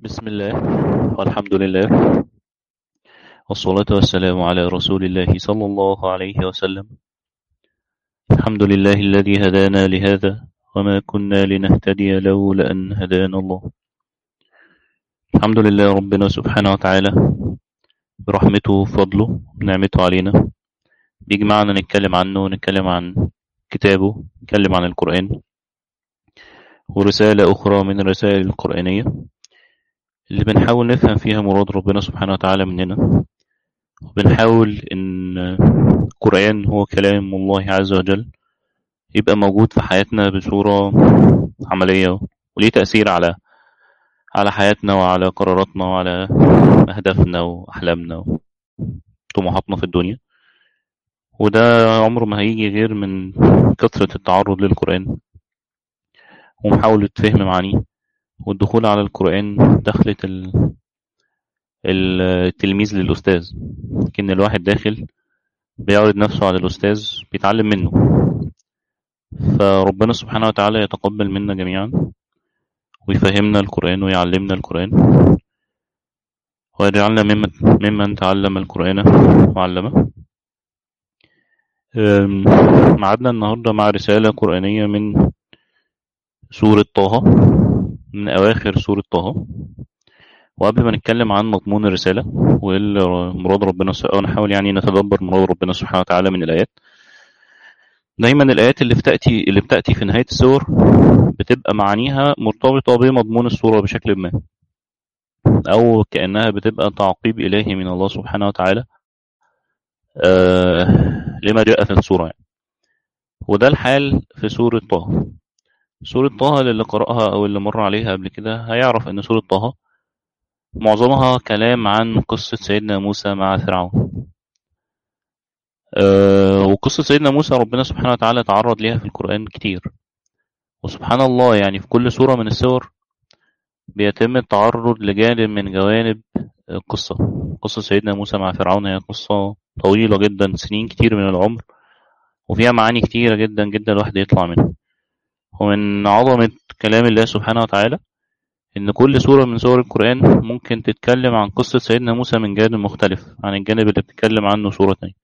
بسم الله والحمد لله والصلاة والسلام على رسول الله صلى الله عليه وسلم الحمد لله الذي هدانا لهذا وما كنا لنهتدي لولا أن هدانا الله الحمد لله ربنا سبحانه وتعالى برحمته وفضله ونعمته علينا بيجمعنا نتكلم عنه ونتكلم عن كتابه نتكلم عن القرآن ورسالة أخرى من الرسائل القرآنية اللي بنحاول نفهم فيها مراد ربنا سبحانه وتعالى مننا وبنحاول إن القرآن هو كلام الله عز وجل يبقى موجود في حياتنا بصورة عملية وليه تأثير على على حياتنا وعلى قراراتنا وعلى أهدافنا وأحلامنا وطموحاتنا في الدنيا وده عمره ما هيجي غير من كثرة التعرض للقرآن ومحاولة فهم معانيه والدخول على القرآن دخلة التلميذ للأستاذ لكن الواحد داخل بيعرض نفسه على الأستاذ بيتعلم منه فربنا سبحانه وتعالى يتقبل منا جميعا ويفهمنا القرآن ويعلمنا القرآن ويجعلنا ممن, ممن تعلم القرآن وعلمه معادنا النهاردة مع رسالة قرآنية من سورة طه من أواخر سورة طه وقبل ما نتكلم عن مضمون الرسالة ومراد ربنا نحاول يعني نتدبر مراد ربنا سبحانه وتعالى من الآيات دايما الآيات اللي بتأتي اللي بتأتي في نهاية السور بتبقى معانيها مرتبطة بمضمون السورة بشكل ما أو كأنها بتبقى تعقيب إلهي من الله سبحانه وتعالى آه لما جاء في السورة يعني. وده الحال في سورة طه سورة طه اللي قرأها أو اللي مر عليها قبل كده هيعرف إن سورة طه معظمها كلام عن قصة سيدنا موسى مع فرعون أه وقصة سيدنا موسى ربنا سبحانه وتعالى تعرض ليها في القرآن كتير وسبحان الله يعني في كل سورة من السور بيتم التعرض لجانب من جوانب القصة قصة سيدنا موسى مع فرعون هي قصة طويلة جدا سنين كتير من العمر وفيها معاني كتيرة جدا جدا الواحد يطلع منها ومن عظمة كلام الله سبحانه وتعالى إن كل سورة من سور القرآن ممكن تتكلم عن قصة سيدنا موسى من جانب مختلف عن الجانب اللي بتتكلم عنه سورة تانية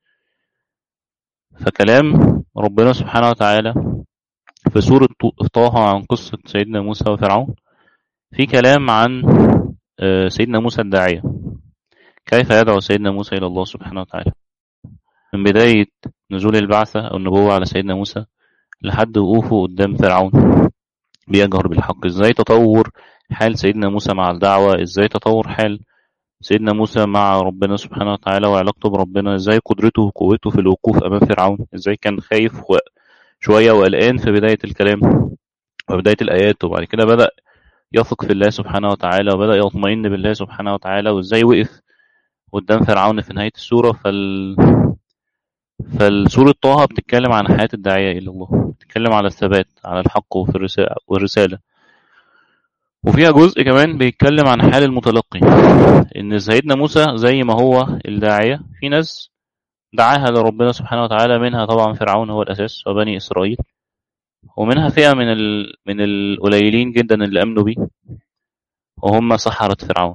فكلام ربنا سبحانه وتعالى في سورة طه عن قصة سيدنا موسى وفرعون في كلام عن سيدنا موسى الداعية كيف يدعو سيدنا موسى إلى الله سبحانه وتعالى من بداية نزول البعثة أو النبوة على سيدنا موسى لحد وقوفه قدام فرعون بيجهر بالحق ازاي تطور حال سيدنا موسى مع الدعوة ازاي تطور حال سيدنا موسى مع ربنا سبحانه وتعالى وعلاقته بربنا ازاي قدرته وقوته في الوقوف امام فرعون ازاي كان خايف شوية وقلقان في بداية الكلام وبداية الآيات وبعد كده بدأ يثق في الله سبحانه وتعالى وبدأ يطمئن بالله سبحانه وتعالى وازاي وقف قدام فرعون في نهاية السورة فال فالسورة طه بتتكلم عن حياة الداعية إلى الله بتتكلم على الثبات على الحق وفي الرسالة والرسالة وفيها جزء كمان بيتكلم عن حال المتلقي إن سيدنا موسى زي ما هو الداعية في ناس دعاها لربنا سبحانه وتعالى منها طبعا فرعون هو الأساس وبني إسرائيل ومنها فئة من ال... من القليلين جدا اللي آمنوا بيه وهم سحرة فرعون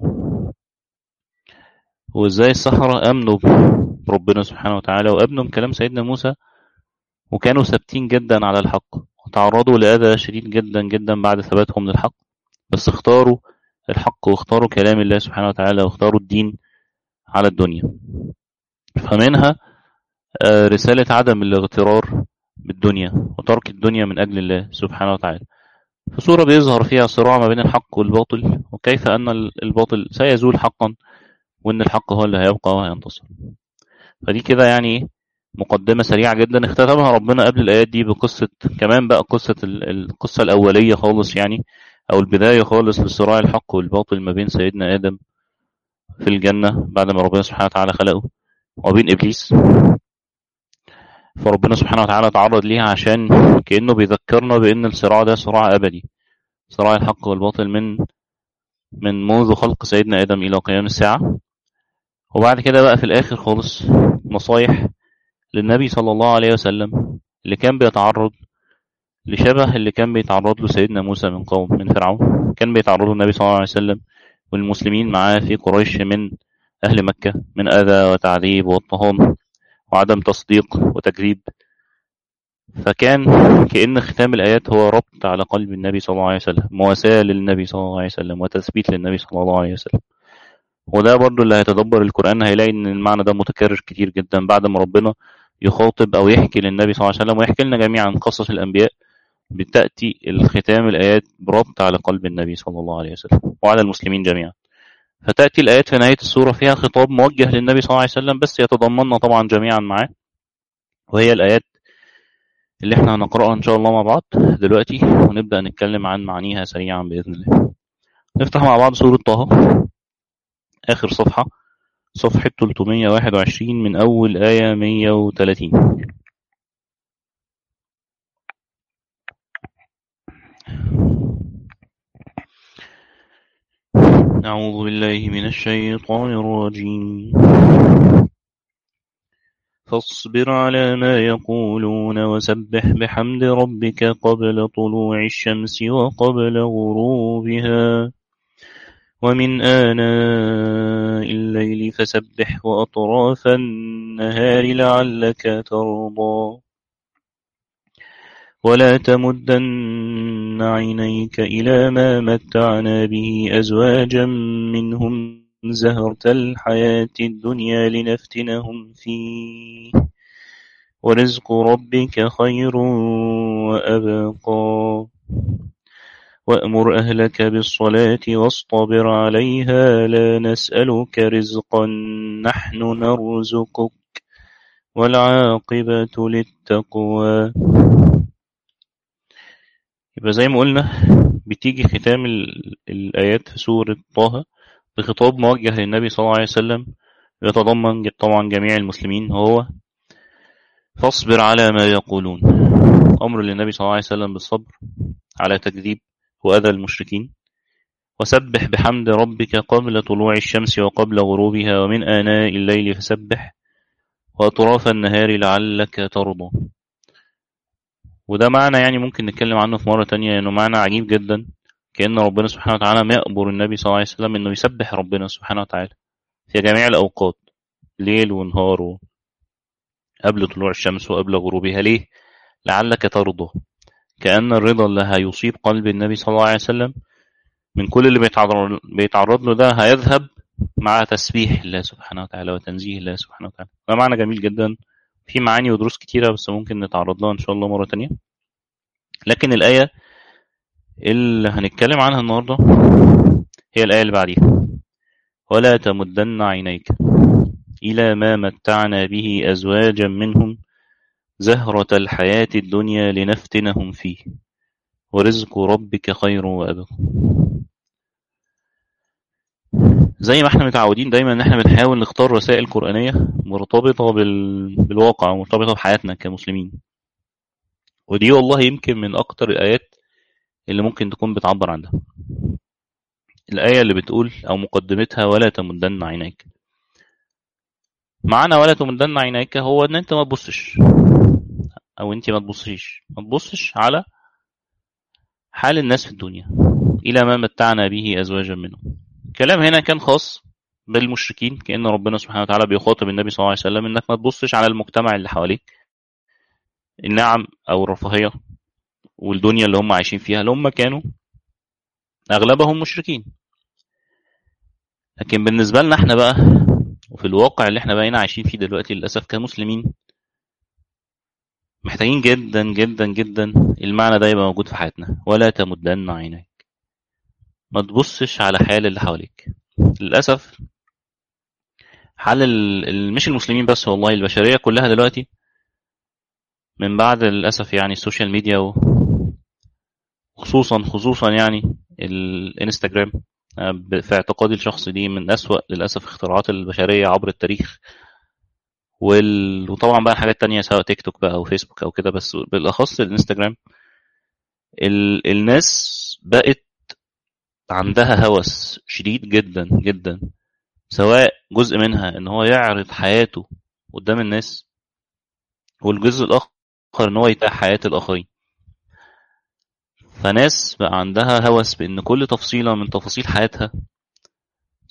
وإزاي السحرة آمنوا بربنا سبحانه وتعالى وأبنوا كلام سيدنا موسى وكانوا ثابتين جدا على الحق وتعرضوا لأذى شديد جدا جدا بعد ثباتهم للحق بس اختاروا الحق واختاروا كلام الله سبحانه وتعالى واختاروا الدين على الدنيا فمنها رسالة عدم الاغترار بالدنيا وترك الدنيا من أجل الله سبحانه وتعالى في سورة بيظهر فيها صراع ما بين الحق والباطل وكيف أن الباطل سيزول حقا وأن الحق هو اللي هيبقى وهينتصر فدي كده يعني مقدمة سريعة جدا اختتمها ربنا قبل الآيات دي بقصة كمان بقى قصة القصة الأولية خالص يعني أو البداية خالص لصراع الحق والباطل ما بين سيدنا آدم في الجنة بعد ما ربنا سبحانه وتعالى خلقه وبين إبليس فربنا سبحانه وتعالى تعرض ليها عشان كأنه بيذكرنا بأن الصراع ده صراع أبدي صراع الحق والباطل من من منذ خلق سيدنا آدم إلى قيام الساعة وبعد كده بقى في الآخر خالص نصايح للنبي صلى الله عليه وسلم اللي كان بيتعرض لشبه اللي كان بيتعرض له سيدنا موسى من قوم من فرعون كان بيتعرض له النبي صلى الله عليه وسلم والمسلمين معاه في قريش من أهل مكة من أذى وتعذيب واضطهام وعدم تصديق وتكذيب فكان كأن ختام الآيات هو ربط على قلب النبي صلى الله عليه وسلم مواساة للنبي صلى الله عليه وسلم وتثبيت للنبي صلى الله عليه وسلم وده برضو اللي هيتدبر القرآن هيلاقي إن المعنى ده متكرر كتير جدا بعد ما ربنا يخاطب أو يحكي للنبي صلى الله عليه وسلم ويحكي لنا جميعا قصص الأنبياء بتأتي الختام الآيات بربط على قلب النبي صلى الله عليه وسلم وعلى المسلمين جميعا فتأتي الآيات في نهاية السورة فيها خطاب موجه للنبي صلى الله عليه وسلم بس يتضمننا طبعا جميعا معاه وهي الآيات اللي احنا هنقرأها إن شاء الله مع بعض دلوقتي ونبدأ نتكلم عن معانيها سريعا بإذن الله نفتح مع بعض سورة طه آخر صفحة صفحة 321 من أول آية 130 أعوذ بالله من الشيطان الرجيم فاصبر على ما يقولون وسبح بحمد ربك قبل طلوع الشمس وقبل غروبها ومن آناء الليل فسبح وأطراف النهار لعلك ترضى ولا تمدن عينيك إلى ما متعنا به أزواجا منهم زهرة الحياة الدنيا لنفتنهم فيه ورزق ربك خير وأبقى وأمر أهلك بالصلاة واصطبر عليها لا نسألك رزقا نحن نرزقك والعاقبة للتقوى يبقى زي ما قلنا بتيجي ختام الآيات في سورة طه بخطاب موجه للنبي صلى الله عليه وسلم يتضمن طبعا جميع المسلمين هو فاصبر على ما يقولون أمر للنبي صلى الله عليه وسلم بالصبر على تكذيب وأذى المشركين وسبح بحمد ربك قبل طلوع الشمس وقبل غروبها ومن آناء الليل فسبح وأطراف النهار لعلك ترضى وده معنى يعني ممكن نتكلم عنه في مرة تانية لأنه معنى عجيب جدا كأن ربنا سبحانه وتعالى يأمر النبي صلى الله عليه وسلم إنه يسبح ربنا سبحانه وتعالى في جميع الأوقات ليل ونهار و... قبل طلوع الشمس وقبل غروبها ليه؟ لعلك ترضى كأن الرضا اللي هيصيب قلب النبي صلى الله عليه وسلم من كل اللي بيتعرض, بيتعرض له ده هيذهب مع تسبيح الله سبحانه وتعالى وتنزيه الله سبحانه وتعالى ده معنى جميل جدا في معاني ودروس كتيرة بس ممكن نتعرض لها إن شاء الله مرة تانية لكن الآية اللي هنتكلم عنها النهاردة هي الآية اللي بعديها ولا تمدن عينيك إلى ما متعنا به أزواجا منهم زهرة الحياة الدنيا لنفتنهم فيه ورزق ربك خير وأبقى زي ما احنا متعودين دايما ان احنا بنحاول نختار رسائل قرآنية مرتبطة بال... بالواقع ومرتبطة بحياتنا كمسلمين ودي والله يمكن من اكتر الايات اللي ممكن تكون بتعبر عنها الآية اللي بتقول أو مقدمتها ولا تمدن عينيك معنى ولا تمدن عينيك هو ان انت ما تبصش او انت ما تبصيش ما تبصش على حال الناس في الدنيا الى ما متعنا به ازواجا منهم الكلام هنا كان خاص بالمشركين كأن ربنا سبحانه وتعالى بيخاطب النبي صلى الله عليه وسلم انك ما تبصش على المجتمع اللي حواليك النعم او الرفاهية والدنيا اللي هم عايشين فيها اللي هم كانوا اغلبهم مشركين لكن بالنسبة لنا احنا بقى وفي الواقع اللي احنا بقينا عايشين فيه دلوقتي للأسف كمسلمين محتاجين جدا جدا جدا المعنى ده يبقى موجود في حياتنا ولا تمدن عينيك ما تبصش على حال اللي حواليك للأسف حال ال... مش المسلمين بس والله البشرية كلها دلوقتي من بعد للأسف يعني السوشيال ميديا و... خصوصا خصوصا يعني الانستجرام في اعتقادي الشخصي دي من أسوأ للأسف اختراعات البشرية عبر التاريخ وال... وطبعا بقى حاجات تانية سواء تيك توك بقى أو فيسبوك أو كده بس بالأخص الانستجرام ال... الناس بقت عندها هوس شديد جدا جدا سواء جزء منها ان هو يعرض حياته قدام الناس والجزء الاخر ان هو يتاح حياة الاخرين فناس بقى عندها هوس بان كل تفصيلة من تفاصيل حياتها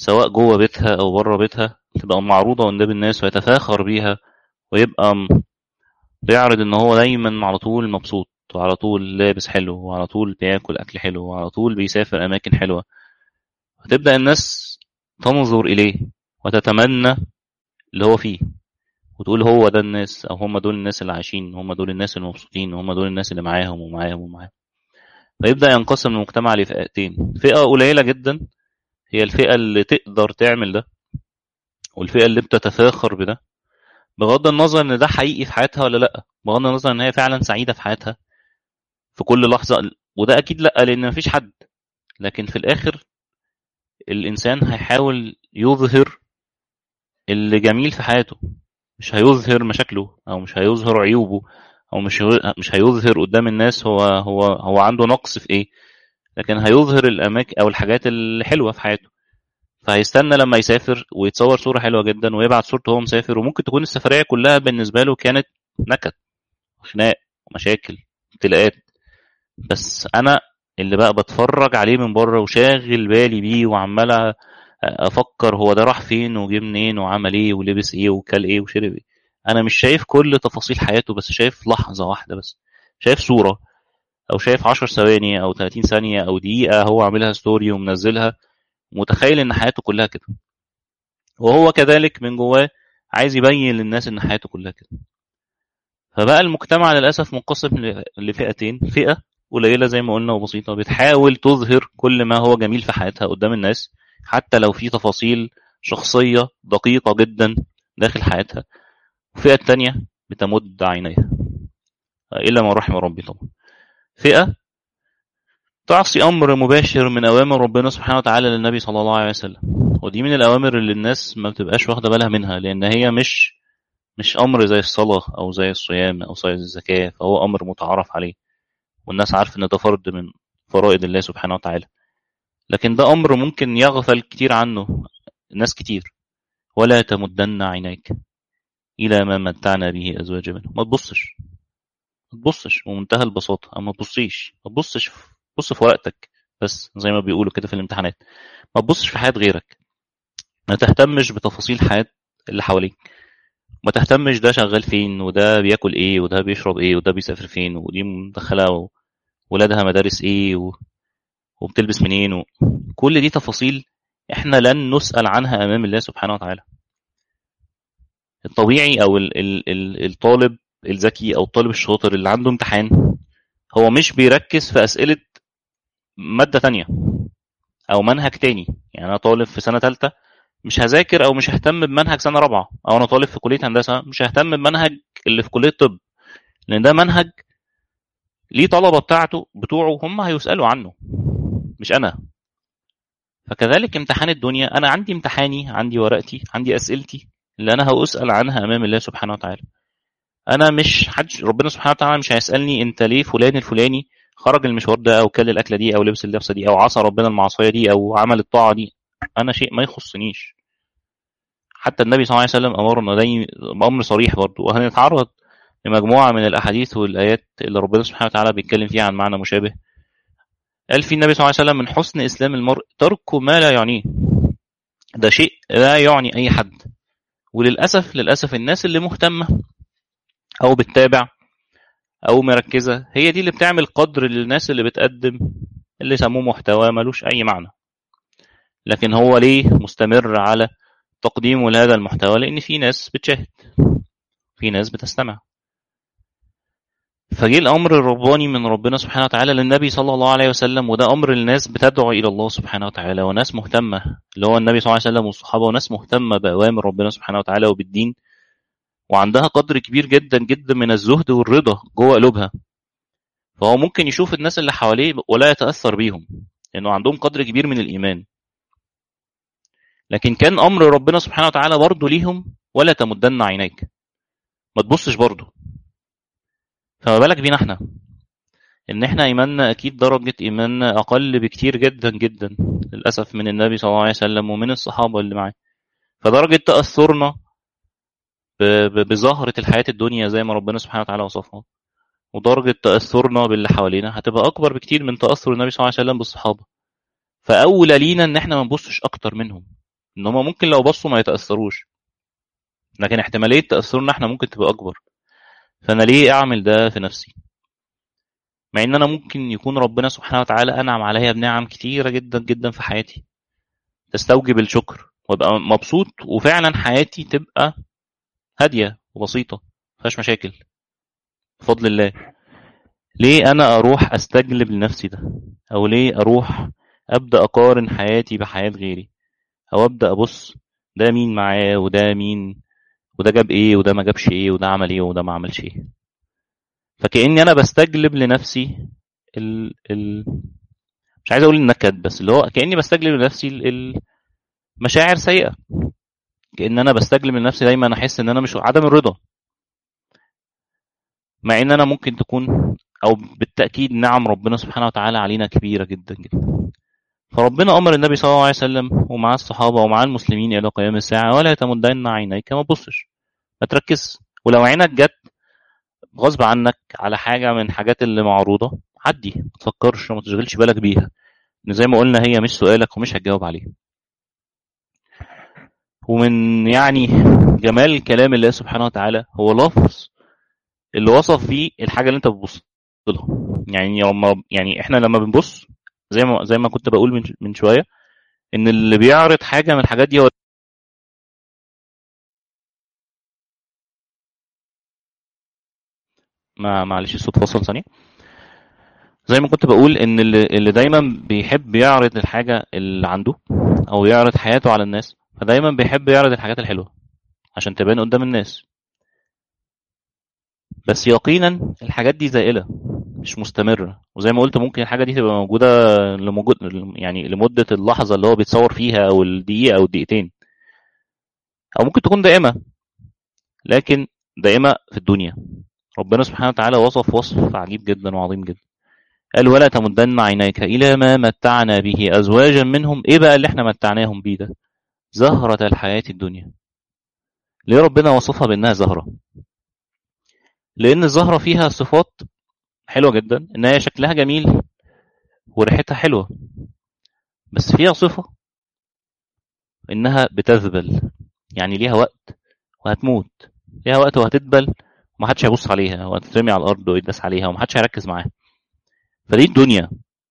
سواء جوه بيتها أو بره بيتها تبقى معروضة قدام الناس ويتفاخر بيها ويبقى م- بيعرض إن هو دايما على طول مبسوط وعلى طول لابس حلو وعلى طول بياكل أكل حلو وعلى طول بيسافر أماكن حلوة فتبدأ الناس تنظر إليه وتتمنى اللي هو فيه وتقول هو ده الناس أو هم دول الناس اللي عايشين هم دول الناس المبسوطين هم دول الناس اللي معاهم ومعاهم ومعاهم فيبدأ ينقسم المجتمع لفئتين فئة قليلة جدا هي الفئة اللي تقدر تعمل ده والفئة اللي بتتفاخر بده بغض النظر ان ده حقيقي في حياتها ولا لا بغض النظر ان هي فعلا سعيدة في حياتها في كل لحظة وده اكيد لا لان مفيش حد لكن في الاخر الانسان هيحاول يظهر اللي جميل في حياته مش هيظهر مشاكله او مش هيظهر عيوبه او مش هي- مش هيظهر قدام الناس هو هو هو عنده نقص في ايه لكن هيظهر الاماكن او الحاجات الحلوه في حياته فهيستنى لما يسافر ويتصور صوره حلوه جدا ويبعت صورته وهو مسافر وممكن تكون السفريه كلها بالنسبه له كانت نكد خناق ومشاكل ابتلاءات بس انا اللي بقى بتفرج عليه من بره وشاغل بالي بيه وعمال افكر هو ده راح فين وجه منين وعمل ايه ولبس ايه وكل ايه وشرب ايه انا مش شايف كل تفاصيل حياته بس شايف لحظه واحده بس شايف صوره او شايف 10 ثواني او 30 ثانيه او دقيقه هو عاملها ستوري ومنزلها متخيل ان حياته كلها كده وهو كذلك من جواه عايز يبين للناس ان حياته كلها كده فبقى المجتمع للاسف منقسم ل- لفئتين فئه قليله زي ما قلنا وبسيطه بتحاول تظهر كل ما هو جميل في حياتها قدام الناس حتى لو في تفاصيل شخصيه دقيقه جدا داخل حياتها الفئه التانية بتمد عينيها الا ما رحم ربي طبعا فئه تعصي امر مباشر من اوامر ربنا سبحانه وتعالى للنبي صلى الله عليه وسلم ودي من الاوامر اللي الناس ما بتبقاش واخده بالها منها لان هي مش مش امر زي الصلاه او زي الصيام او زي الزكاه فهو امر متعارف عليه والناس عارفه ان ده فرض من فرائض الله سبحانه وتعالى لكن ده امر ممكن يغفل كتير عنه ناس كتير ولا تمدن عينيك الى ما متعنا به ازواجا منهم ما تبصش ما تبصش بمنتهى البساطه أو ما تبصيش ما تبصش في- بص في ورقتك بس زي ما بيقولوا كده في الامتحانات ما تبصش في حياه غيرك ما تهتمش بتفاصيل حياه اللي حواليك ما تهتمش ده شغال فين وده بياكل ايه وده بيشرب ايه وده بيسافر فين ودي مدخله ولادها مدارس ايه و... وبتلبس منين و... كل دي تفاصيل احنا لن نسأل عنها امام الله سبحانه وتعالى الطبيعي او ال... ال... ال... الطالب الذكي او الطالب الشاطر اللي عنده امتحان هو مش بيركز في اسئله ماده تانية او منهج تاني يعني انا طالب في سنه ثالثه مش هذاكر او مش ههتم بمنهج سنه رابعه او انا طالب في كليه هندسه مش ههتم بمنهج اللي في كليه طب لان ده منهج ليه طلبه بتاعته بتوعه هم هيسالوا عنه مش انا فكذلك امتحان الدنيا انا عندي امتحاني عندي ورقتي عندي اسئلتي اللي انا هسال عنها امام الله سبحانه وتعالى انا مش حد ربنا سبحانه وتعالى مش هيسالني انت ليه فلان الفلاني خرج المشوار ده او كل الاكله دي او لبس اللبسه دي او عصى ربنا المعصيه دي او عمل الطاعه دي انا شيء ما يخصنيش حتى النبي صلى الله عليه وسلم امرنا ده امر صريح برضه وهنتعرض لمجموعه من الاحاديث والايات اللي ربنا سبحانه وتعالى بيتكلم فيها عن معنى مشابه قال في النبي صلى الله عليه وسلم من حسن اسلام المرء ترك ما لا يعنيه ده شيء لا يعني اي حد وللاسف للاسف الناس اللي مهتمه او بتتابع او مركزه هي دي اللي بتعمل قدر للناس اللي بتقدم اللي يسموه محتوى ملوش اي معنى لكن هو ليه مستمر على تقديمه لهذا المحتوى لان في ناس بتشاهد في ناس بتستمع فجه الامر الرباني من ربنا سبحانه وتعالى للنبي صلى الله عليه وسلم وده امر الناس بتدعو الى الله سبحانه وتعالى وناس مهتمه اللي هو النبي صلى الله عليه وسلم والصحابه وناس مهتمه باوامر ربنا سبحانه وتعالى وبالدين وعندها قدر كبير جدا جدا من الزهد والرضا جوه قلوبها فهو ممكن يشوف الناس اللي حواليه ولا يتاثر بيهم لانه عندهم قدر كبير من الايمان لكن كان امر ربنا سبحانه وتعالى برضه ليهم ولا تمدن عينيك ما تبصش برضه فما بالك بينا احنا ان احنا ايماننا اكيد درجة ايماننا اقل بكتير جدا جدا للاسف من النبي صلى الله عليه وسلم ومن الصحابة اللي معاه فدرجة تأثرنا بظاهرة الحياة الدنيا زي ما ربنا سبحانه وتعالى وصفها ودرجة تأثرنا باللي حوالينا هتبقى أكبر بكتير من تأثر النبي صلى الله عليه وسلم بالصحابة فأولى لينا إن إحنا ما نبصش أكتر منهم ان هم ممكن لو بصوا ما يتاثروش لكن احتماليه تاثرنا احنا ممكن تبقى اكبر فانا ليه اعمل ده في نفسي مع ان انا ممكن يكون ربنا سبحانه وتعالى انعم عليا بنعم كتيره جدا جدا في حياتي تستوجب الشكر وابقى مبسوط وفعلا حياتي تبقى هاديه وبسيطه مفيهاش مشاكل بفضل الله ليه انا اروح استجلب لنفسي ده او ليه اروح ابدا اقارن حياتي بحياه غيري او ابدا ابص ده مين معاه وده مين وده جاب ايه وده ما جابش ايه وده عمل ايه وده ما عملش ايه فكاني انا بستجلب لنفسي ال... ال... مش عايز اقول النكد بس اللي هو كاني بستجلب لنفسي ال... المشاعر سيئه كان انا بستجلب لنفسي دايما احس ان انا مش عدم الرضا مع ان انا ممكن تكون او بالتاكيد نعم ربنا سبحانه وتعالى علينا كبيره جدا جدا فربنا امر النبي صلى الله عليه وسلم ومع الصحابه ومع المسلمين الى قيام الساعه ولا تمدن عينيك ما تبصش ما تركز ولو عينك جت غصب عنك على حاجه من حاجات اللي معروضه عدي ما تفكرش وما تشغلش بالك بيها ان زي ما قلنا هي مش سؤالك ومش هتجاوب عليه ومن يعني جمال كلام الله سبحانه وتعالى هو لفظ اللي وصف فيه الحاجه اللي انت بتبص لها يعني لما يعني احنا لما بنبص زي ما زي ما كنت بقول من من شويه ان اللي بيعرض حاجه من الحاجات دي هو ما معلش الصوت فصل ثانيه زي ما كنت بقول ان اللي, اللي دايما بيحب يعرض الحاجه اللي عنده او يعرض حياته على الناس فدايما بيحب يعرض الحاجات الحلوه عشان تبان قدام الناس بس يقينا الحاجات دي زائله مش مستمره وزي ما قلت ممكن الحاجه دي تبقى موجوده لموجود يعني لمده اللحظه اللي هو بيتصور فيها او الدقيقه او الدقيقتين او ممكن تكون دائمه لكن دائمه في الدنيا ربنا سبحانه وتعالى وصف وصف عجيب جدا وعظيم جدا قال ولا تمدن عينيك الى ما متعنا به ازواجا منهم ايه بقى اللي احنا متعناهم بيه ده زهره الحياه الدنيا ليه ربنا وصفها بانها زهره لان الزهره فيها صفات حلوه جدا ان هي شكلها جميل وريحتها حلوه بس فيها صفه انها بتذبل يعني ليها وقت وهتموت ليها وقت وهتدبل ومحدش هيبص عليها وهتترمي على الارض ويداس عليها ومحدش هيركز معاها فدي الدنيا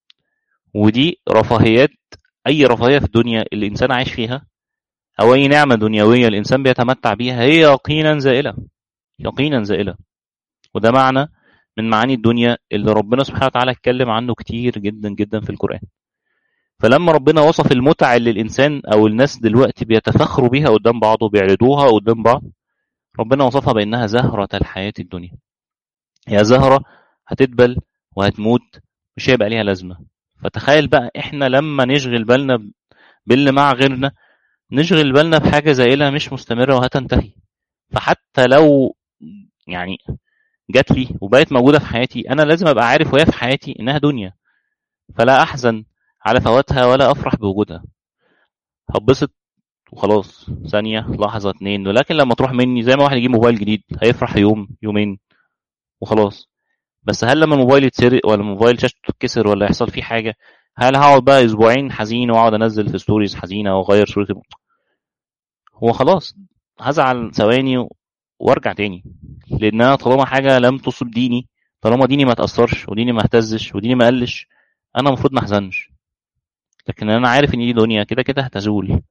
ودي رفاهيات اي رفاهيه في الدنيا اللي الانسان عايش فيها او اي نعمه دنيويه الانسان بيتمتع بيها هي يقينا زائله يقينا زائله وده معنى من معاني الدنيا اللي ربنا سبحانه وتعالى اتكلم عنه كتير جدا جدا في القرآن فلما ربنا وصف المتع اللي الإنسان أو الناس دلوقتي بيتفخروا بيها قدام بعض وبيعرضوها قدام بعض ربنا وصفها بأنها زهرة الحياة الدنيا هي زهرة هتدبل وهتموت مش هيبقى ليها لازمة فتخيل بقى احنا لما نشغل بالنا باللي مع غيرنا نشغل بالنا بحاجة زائلة مش مستمرة وهتنتهي فحتى لو يعني جات لي وبقت موجوده في حياتي انا لازم ابقى عارف وهي في حياتي انها دنيا فلا احزن على فواتها ولا افرح بوجودها هتبسط وخلاص ثانيه لحظه اتنين ولكن لما تروح مني زي ما واحد يجيب موبايل جديد هيفرح يوم يومين وخلاص بس هل لما الموبايل يتسرق ولا الموبايل شاشته تتكسر ولا يحصل فيه حاجه هل هقعد بقى اسبوعين حزين واقعد انزل في ستوريز حزينه واغير صورتي هو خلاص هزعل ثواني وارجع تاني لان انا طالما حاجه لم تصب ديني طالما ديني ما تاثرش وديني ما اهتزش وديني ما قلش انا المفروض ما احزنش لكن انا عارف ان دي دنيا كده كده هتزول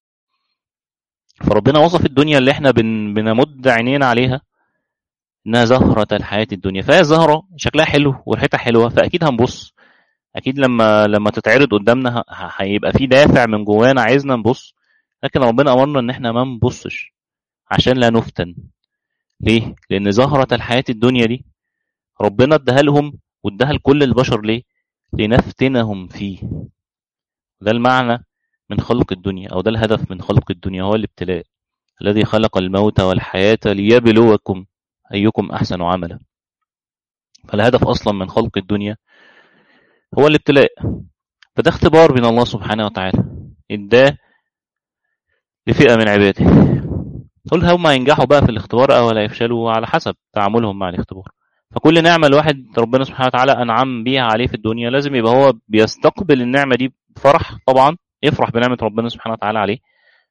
فربنا وصف الدنيا اللي احنا بن بنمد عينينا عليها انها زهرة الحياة الدنيا فهي زهرة شكلها حلو وريحتها حلوة فاكيد هنبص اكيد لما لما تتعرض قدامنا هيبقى في دافع من جوانا عايزنا نبص لكن ربنا امرنا ان احنا ما نبصش عشان لا نفتن ليه؟ لأن زهرة الحياة الدنيا دي ربنا اداها لهم واداها لكل البشر ليه؟ لنفتنهم فيه ده المعنى من خلق الدنيا أو ده الهدف من خلق الدنيا هو الابتلاء الذي خلق الموت والحياة ليبلوكم أيكم أحسن عملا فالهدف أصلا من خلق الدنيا هو الابتلاء فده اختبار من الله سبحانه وتعالى اداه لفئة من عباده قل هم ينجحوا بقى في الاختبار او لا يفشلوا على حسب تعاملهم مع الاختبار فكل نعمة الواحد ربنا سبحانه وتعالى أنعم بيها عليه في الدنيا لازم يبقى هو بيستقبل النعمة دي بفرح طبعا يفرح بنعمة ربنا سبحانه وتعالى عليه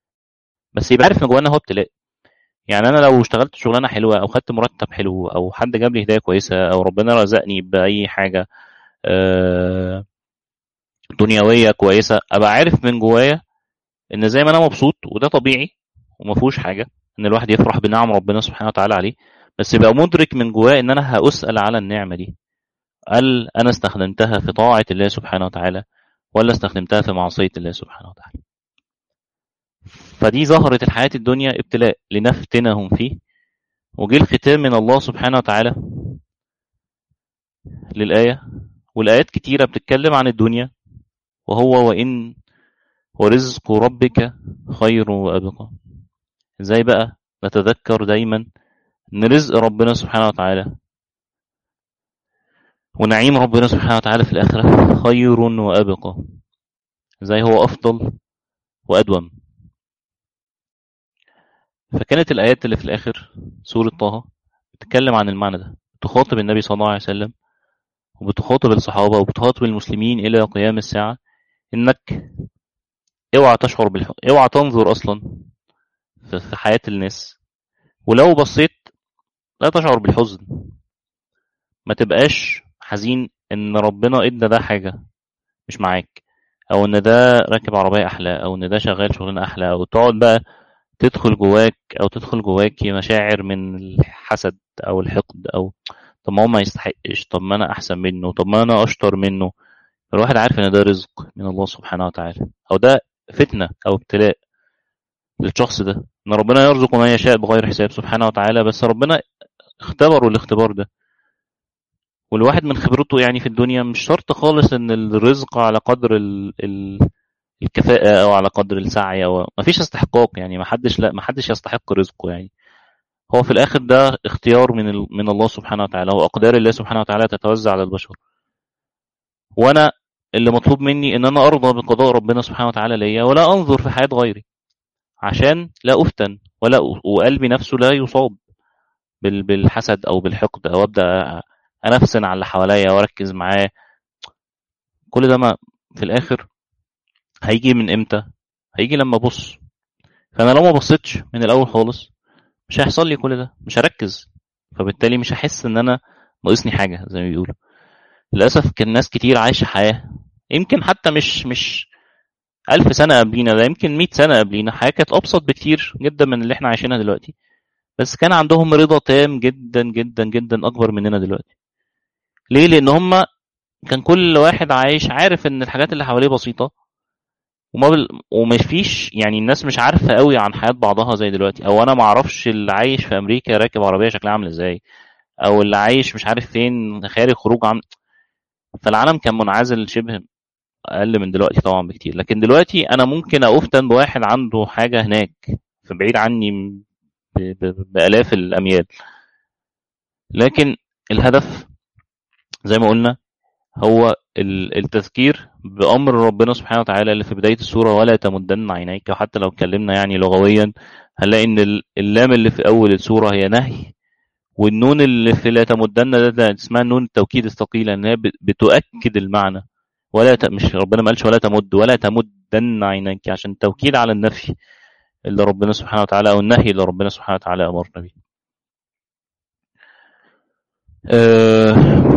بس يبقى عارف ان جوانا هو ابتلاء يعني انا لو اشتغلت شغلانه حلوه او خدت مرتب حلو او حد جاب لي هدايه كويسه او ربنا رزقني باي حاجه آه، دنيويه كويسه ابقى عارف من جوايا ان زي ما انا مبسوط وده طبيعي وما فيهوش حاجه ان الواحد يفرح بنعم ربنا سبحانه وتعالى عليه بس يبقى مدرك من جواه ان انا هاسال على النعمه دي هل انا استخدمتها في طاعه الله سبحانه وتعالى ولا استخدمتها في معصيه الله سبحانه وتعالى فدي ظهرت الحياه الدنيا ابتلاء لنفتنهم فيه وجه الختام من الله سبحانه وتعالى للآية والآيات كتيرة بتتكلم عن الدنيا وهو وإن ورزق ربك خير وأبقى ازاي بقى نتذكر دايما ان رزق ربنا سبحانه وتعالى ونعيم ربنا سبحانه وتعالى في الآخرة خير وأبقى ازاي هو أفضل وأدوم فكانت الآيات اللي في الآخر سورة طه بتتكلم عن المعنى ده تخاطب النبي صلى الله عليه وسلم وبتخاطب الصحابة وبتخاطب المسلمين إلى قيام الساعة إنك اوعى تشعر بالحزن اوعى تنظر أصلا في حياة الناس ولو بصيت لا تشعر بالحزن ما تبقاش حزين ان ربنا ادى ده حاجة مش معاك او ان ده راكب عربية احلى او ان ده شغال شغلانة احلى او تقعد بقى تدخل جواك او تدخل جواكي مشاعر من الحسد او الحقد او طب ما هو ما يستحقش طب ما انا احسن منه طب ما انا اشطر منه الواحد عارف ان ده رزق من الله سبحانه وتعالى او ده فتنة او ابتلاء للشخص ده ان ربنا يرزق من يشاء بغير حساب سبحانه وتعالى بس ربنا اختبره الاختبار ده والواحد من خبرته يعني في الدنيا مش شرط خالص ان الرزق على قدر ال ال الكفاءة او على قدر السعي او ما فيش استحقاق يعني ما حدش لا ما حدش يستحق رزقه يعني هو في الاخر ده اختيار من ال... من الله سبحانه وتعالى واقدار الله سبحانه وتعالى تتوزع على البشر وانا اللي مطلوب مني ان انا ارضى بقضاء ربنا سبحانه وتعالى ليا ولا انظر في حياة غيري عشان لا افتن ولا وقلبي نفسه لا يصاب بالحسد او بالحقد او ابدا انفسن على اللي حواليا واركز معاه كل ده ما في الاخر هيجي من امتى هيجي لما ابص فانا لو ما بصيتش من الاول خالص مش هيحصل لي كل ده مش هركز فبالتالي مش هحس ان انا ناقصني حاجه زي ما بيقولوا للاسف كان ناس كتير عايشه حياه يمكن حتى مش مش ألف سنة قبلينا ده يمكن مئة سنة قبلينا حياة كانت أبسط بكتير جدا من اللي احنا عايشينها دلوقتي بس كان عندهم رضا تام جدا جدا جدا أكبر مننا دلوقتي ليه؟ لأن هم كان كل واحد عايش عارف إن الحاجات اللي حواليه بسيطة وما بل... ومش فيش يعني الناس مش عارفة قوي عن حياة بعضها زي دلوقتي أو أنا ما أعرفش اللي عايش في أمريكا راكب عربية شكلها عامل إزاي أو اللي عايش مش عارف فين خارج خروج عم فالعالم كان منعزل شبه اقل من دلوقتي طبعا بكتير لكن دلوقتي انا ممكن افتن بواحد عنده حاجه هناك فبعيد عني بالاف الاميال لكن الهدف زي ما قلنا هو التذكير بامر ربنا سبحانه وتعالى اللي في بدايه السوره ولا تمدن عينيك وحتى لو اتكلمنا يعني لغويا هنلاقي ان اللام اللي في اول السوره هي نهي والنون اللي في لا تمدن ده, ده اسمها نون التوكيد الثقيله ان هي بتؤكد المعنى ولا ت... مش ربنا ما قالش ولا تمد ولا تمدن عينيك عشان التوكيد على النفي اللي ربنا سبحانه وتعالى او النهي اللي ربنا سبحانه وتعالى امرنا به. أه...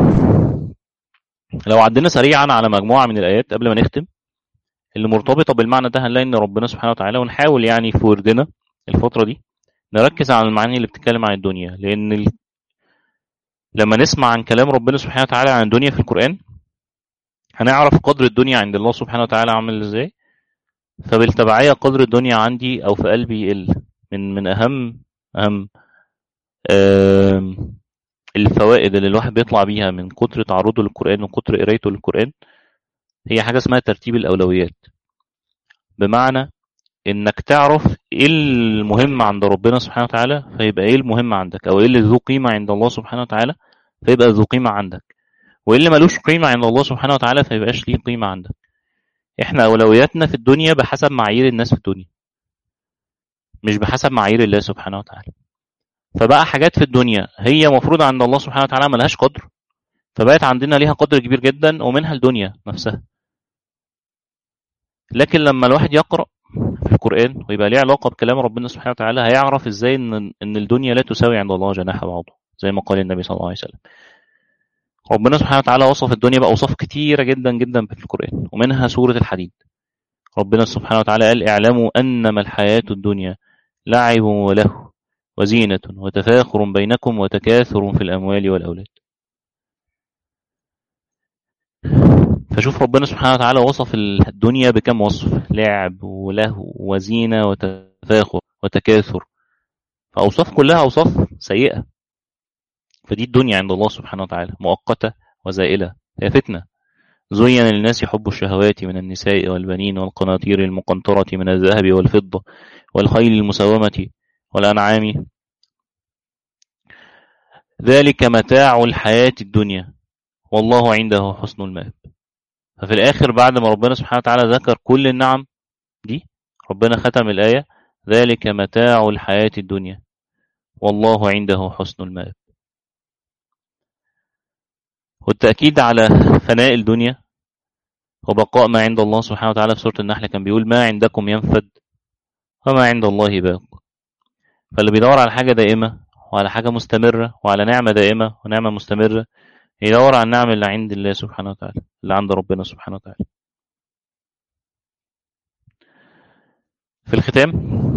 لو عدينا سريعا على مجموعه من الايات قبل ما نختم اللي مرتبطه بالمعنى ده هنلاقي ان ربنا سبحانه وتعالى ونحاول يعني في وردنا الفتره دي نركز على المعاني اللي بتتكلم عن الدنيا لان ال... لما نسمع عن كلام ربنا سبحانه وتعالى عن الدنيا في القران هنعرف قدر الدنيا عند الله سبحانه وتعالى عامل ازاي فبالتبعية قدر الدنيا عندي او في قلبي يقل من من اهم اهم الفوائد اللي الواحد بيطلع بيها من كتر تعرضه للقرآن وكتر قرايته للقرآن هي حاجة اسمها ترتيب الأولويات بمعنى انك تعرف ايه المهم عند ربنا سبحانه وتعالى فيبقى ايه المهم عندك او ايه اللي ذو قيمة عند الله سبحانه وتعالى فيبقى ذو قيمة عندك وايه اللي ملوش قيمة عند الله سبحانه وتعالى فيبقاش ليه قيمة عندك احنا اولوياتنا في الدنيا بحسب معايير الناس في الدنيا مش بحسب معايير الله سبحانه وتعالى فبقى حاجات في الدنيا هي مفروضة عند الله سبحانه وتعالى ملهاش قدر فبقت عندنا ليها قدر كبير جدا ومنها الدنيا نفسها لكن لما الواحد يقرأ في القرآن ويبقى ليه علاقة بكلام ربنا سبحانه وتعالى هيعرف ازاي ان ان الدنيا لا تساوي عند الله جناح بعوضة زي ما قال النبي صلى الله عليه وسلم ربنا سبحانه وتعالى وصف الدنيا بأوصاف كتيرة جدا جدا في القرآن ومنها سورة الحديد ربنا سبحانه وتعالى قال اعلموا أنما الحياة الدنيا لعب وله وزينة وتفاخر بينكم وتكاثر في الأموال والأولاد فشوف ربنا سبحانه وتعالى وصف الدنيا بكم وصف لعب وله وزينة وتفاخر وتكاثر فأوصاف كلها أوصاف سيئة فدي الدنيا عند الله سبحانه وتعالى مؤقتة وزائلة هي فتنة زين للناس حب الشهوات من النساء والبنين والقناطير المقنطرة من الذهب والفضة والخيل المسومة والأنعام ذلك متاع الحياة الدنيا والله عنده حسن المآب ففي الآخر بعد ما ربنا سبحانه وتعالى ذكر كل النعم دي ربنا ختم الآية ذلك متاع الحياة الدنيا والله عنده حسن المآب والتأكيد على فناء الدنيا وبقاء ما عند الله سبحانه وتعالى في سورة النحل كان بيقول ما عندكم ينفد وما عند الله باق فاللي بيدور على حاجة دائمة وعلى حاجة مستمرة وعلى نعمة دائمة ونعمة مستمرة يدور على النعم اللي عند الله سبحانه وتعالى اللي عند ربنا سبحانه وتعالى في الختام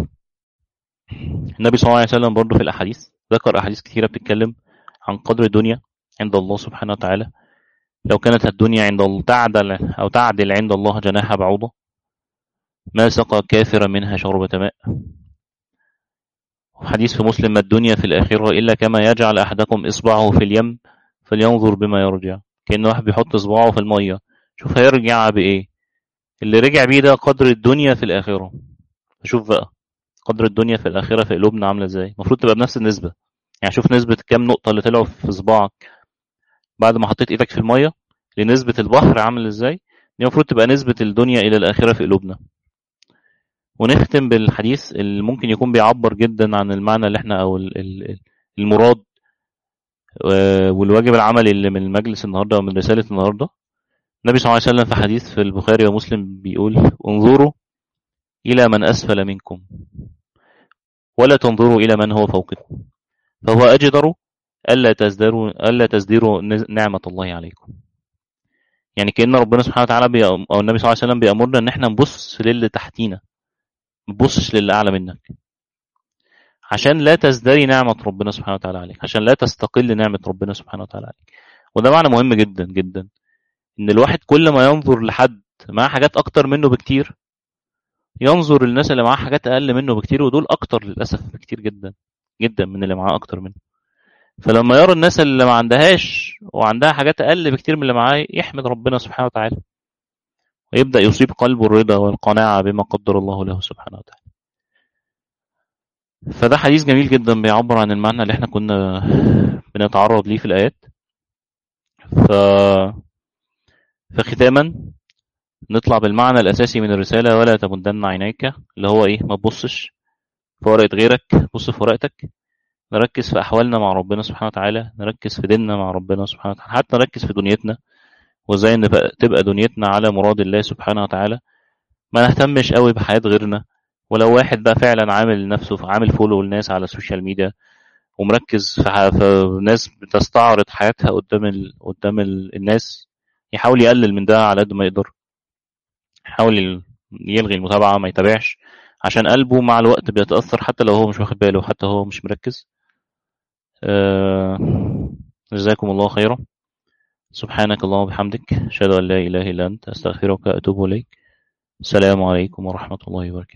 النبي صلى الله عليه وسلم برضه في الأحاديث ذكر أحاديث كثيرة بتتكلم عن قدر الدنيا عند الله سبحانه وتعالى لو كانت الدنيا عند الله تعدل أو تعدل عند الله جناح بعوضة ما سقى كافرا منها شربة ماء حديث في مسلم ما الدنيا في الآخرة إلا كما يجعل أحدكم إصبعه في اليم فلينظر بما يرجع كأن واحد بيحط إصبعه في المية شوف هيرجع بإيه اللي رجع بيه ده قدر الدنيا في الآخرة شوف بقى قدر الدنيا في الآخرة في قلوبنا عاملة إزاي المفروض تبقى بنفس النسبة يعني شوف نسبة كام نقطة اللي طلعوا في صباعك بعد ما حطيت إيدك في المية لنسبة البحر عامل إزاي دي المفروض تبقى نسبة الدنيا إلى الآخرة في قلوبنا ونختم بالحديث اللي ممكن يكون بيعبر جدا عن المعنى اللي احنا او المراد والواجب العملي اللي من المجلس النهارده ومن رساله النهارده النبي صلى الله عليه وسلم في حديث في البخاري ومسلم بيقول انظروا الى من اسفل منكم ولا تنظروا الى من هو فوقكم فهو اجدر الا تزدروا الا تزدروا نعمه الله عليكم يعني كان ربنا سبحانه وتعالى بي... او النبي صلى الله عليه وسلم بيامرنا ان احنا نبص للي تحتينا ما تبصش للي اعلى منك عشان لا تزدري نعمة ربنا سبحانه وتعالى عليك عشان لا تستقل نعمة ربنا سبحانه وتعالى عليك وده معنى مهم جدا جدا ان الواحد كل ما ينظر لحد معاه حاجات اكتر منه بكتير ينظر للناس اللي معاه حاجات اقل منه بكتير ودول اكتر للاسف بكتير جدا جدا من اللي معاه اكتر منه فلما يرى الناس اللي ما عندهاش وعندها حاجات اقل بكتير من اللي معاه يحمد ربنا سبحانه وتعالى ويبدا يصيب قلبه الرضا والقناعه بما قدر الله له سبحانه وتعالى فده حديث جميل جدا بيعبر عن المعنى اللي احنا كنا بنتعرض ليه في الآيات ف... فختاما نطلع بالمعنى الأساسي من الرسالة ولا تمدن عينيك اللي هو إيه ما تبصش في ورقة غيرك بص في ورقتك نركز في أحوالنا مع ربنا سبحانه وتعالى نركز في ديننا مع ربنا سبحانه وتعالى حتى نركز في دنيتنا وازاي نبقى تبقى دنيتنا على مراد الله سبحانه وتعالى ما نهتمش قوي بحياة غيرنا ولو واحد بقى فعلا عامل نفسه عامل فولو للناس على السوشيال ميديا ومركز في, في ناس بتستعرض حياتها قدام ال... قدام ال... الناس يحاول يقلل من ده على قد ما يقدر يحاول يلغي المتابعة ما يتابعش عشان قلبه مع الوقت بيتأثر حتى لو هو مش واخد باله حتى هو مش مركز أه... جزاكم الله خيرا سبحانك اللهم وبحمدك أشهد أن لا إله إلا أنت أستغفرك وأتوب إليك السلام عليكم ورحمة الله وبركاته